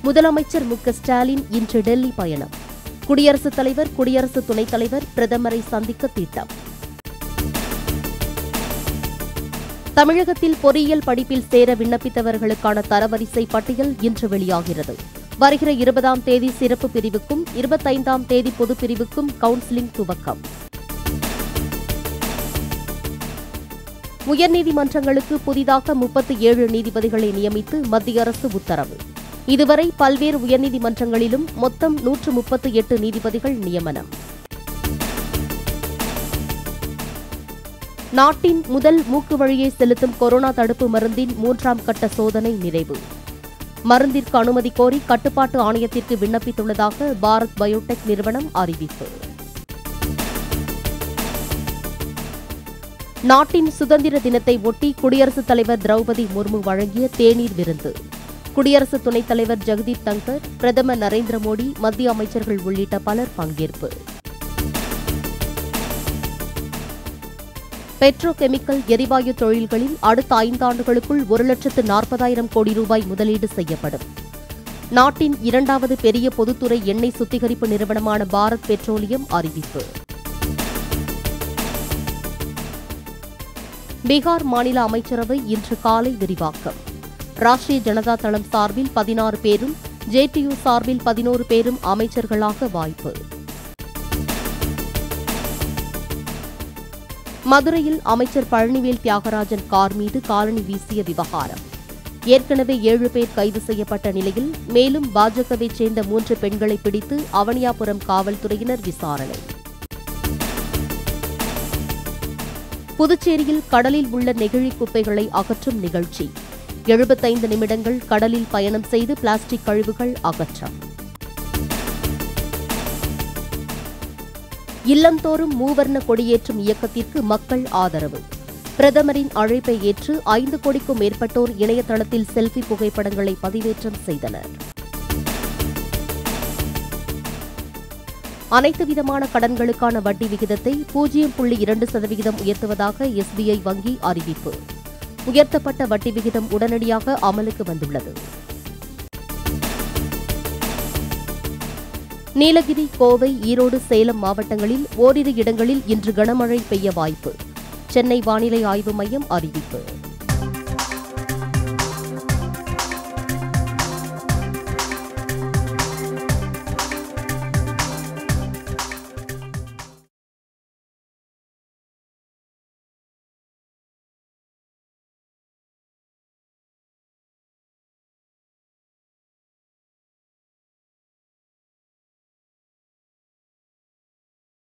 முதலமைச்சர் மு க ஸ்டாலின் இன்று டெல்லி பயணம் குடியரசுத் தலைவர் குடியரசு துணைத் தலைவர் பிரதமரை சந்திக்க திட்டம் தமிழகத்தில் பொறியியல் படிப்பில் சேர விண்ணப்பித்தவர்களுக்கான தரவரிசை பட்டியல் இன்று வெளியாகிறது வருகிற இருபதாம் தேதி சிறப்பு பிரிவுக்கும் இருபத்தைந்தாம் தேதி பொதுப் பிரிவுக்கும் கவுன்சிலிங் துவக்கம் உயர்நீதிமன்றங்களுக்கு புதிதாக முப்பத்தி ஏழு நீதிபதிகளை நியமித்து மத்திய அரசு உத்தரவு இதுவரை பல்வேறு உயர்நீதிமன்றங்களிலும் மொத்தம் நூற்று முப்பத்தி எட்டு நீதிபதிகள் நியமனம் நாட்டின் முதல் மூக்கு வழியே செலுத்தும் கொரோனா தடுப்பு மருந்தின் மூன்றாம் கட்ட சோதனை நிறைவு மருந்திற்கு அனுமதி கோரி கட்டுப்பாட்டு ஆணையத்திற்கு விண்ணப்பித்துள்ளதாக பாரத் பயோடெக் நிறுவனம் அறிவிப்பு நாட்டின் சுதந்திர தினத்தை ஒட்டி குடியரசுத் தலைவர் திரௌபதி முர்மு வழங்கிய தேநீர் விருந்து குடியரசு துணைத் தலைவர் ஜெகதீப் தங்கர் பிரதமர் நரேந்திர மோடி மத்திய அமைச்சர்கள் உள்ளிட்ட பலர் பங்கேற்பு பெட்ரோ கெமிக்கல் எரிவாயு தொழில்களில் அடுத்த ஐந்தாண்டுகளுக்குள் ஒரு லட்சத்து நாற்பதாயிரம் கோடி ரூபாய் முதலீடு செய்யப்படும் நாட்டின் இரண்டாவது பெரிய பொதுத்துறை எண்ணெய் சுத்திகரிப்பு நிறுவனமான பாரத் பெட்ரோலியம் அறிவிப்பு பீகார் மாநில அமைச்சரவை இன்று காலை விரிவாக்கம் ராஷ்டிரிய ஜனதா தளம் சார்பில் பதினாறு பேரும் ஜேடியு சார்பில் பதினோரு பேரும் அமைச்சர்களாக வாய்ப்பு மதுரையில் அமைச்சர் பழனிவேல் தியாகராஜன் கார் மீது காலணி வீசிய விவகாரம் ஏற்கனவே ஏழு பேர் கைது செய்யப்பட்ட நிலையில் மேலும் பாஜகவைச் சேர்ந்த மூன்று பெண்களை பிடித்து அவனியாபுரம் காவல்துறையினர் விசாரணை புதுச்சேரியில் கடலில் உள்ள நெகிழி குப்பைகளை அகற்றும் நிகழ்ச்சி எழுபத்தைந்து நிமிடங்கள் கடலில் பயணம் செய்து பிளாஸ்டிக் கழிவுகள் அகற்றம் இல்லந்தோறும் மூவர்ண கொடியேற்றும் இயக்கத்திற்கு மக்கள் ஆதரவு பிரதமரின் அழைப்பை ஏற்று ஐந்து கோடிக்கும் மேற்பட்டோர் இணையதளத்தில் செல்ஃபி புகைப்படங்களை பதிவேற்றம் செய்தனர் அனைத்து விதமான கடன்களுக்கான வட்டி விகிதத்தை பூஜ்ஜியம் புள்ளி இரண்டு சதவிகிதம் உயர்த்துவதாக எஸ்பிஐ வங்கி அறிவிப்பு உயர்த்தப்பட்ட வட்டி விகிதம் உடனடியாக அமலுக்கு வந்துள்ளது நீலகிரி கோவை ஈரோடு சேலம் மாவட்டங்களில் ஓரிரு இடங்களில் இன்று கனமழை பெய்ய வாய்ப்பு சென்னை வானிலை ஆய்வு மையம் அறிவிப்பு